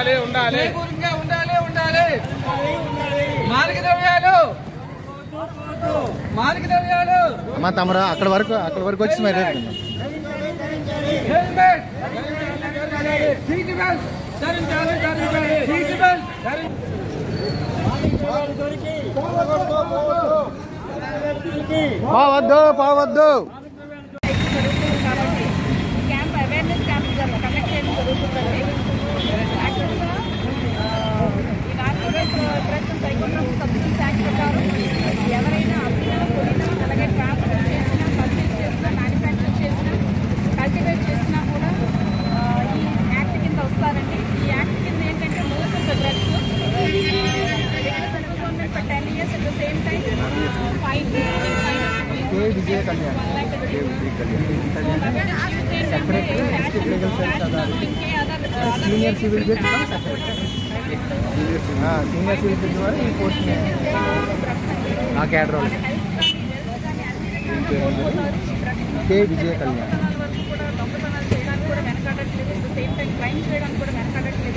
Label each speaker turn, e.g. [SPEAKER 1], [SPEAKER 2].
[SPEAKER 1] ఉండాలి ఉండాలి
[SPEAKER 2] జయపూర్వకంగా ఉండాలి ఉండాలి మాలిక ద్రవ్యాలు మాలిక ద్రవ్యాలు
[SPEAKER 3] అమ్మా తమరు అక్కడ వరకు అక్కడ వరకు వచ్చి మరి రేపు
[SPEAKER 2] హెల్మెట్ సీట్ బెల్ట్ ధరించాలి ధరించాలి సీట్ బెల్ట్ ధరించాలి
[SPEAKER 3] పోవద్దు పోవద్దు
[SPEAKER 4] క్యాంప్ అవేర్నెస్ క్యాంప్ కండక్ట్ చేయడం జరుగుతుందండి యాక్చువల్గా ఈ కార్పొరేట్ ప్రస్తుతం సైకోట్రాఫిక్ సబ్సిడీస్ యాక్ట్ ప్రకారం ఎవరైనా అమ్మినా కొనినా అలాగే ట్రాన్స్పోర్ట్ చేసినా పర్చేస్ చేసినా మ్యానుఫ్యాక్చర్ చేసినా కల్టివేట్ చేసినా కూడా ఆ, ఈ యాక్ట్ కింద వస్తారండి ఈ యాక్ట్ కింద ఏంటంటే most of the drugs government for ten years at the same time five
[SPEAKER 3] A Vijaya Kalyan senior civil judge senior civil judge వారు ఈ పోస్ట్ ఆ క్యాడర్ వాళ్ళు కే విజయ కళ్యాణ్
[SPEAKER 4] దొంగతనాలు చేయడానికి కూడా వెనకాడట్లేదు సేమ్ టైం క్రైమ్ చేయడానికి కూడా వెనకాడట్లేదు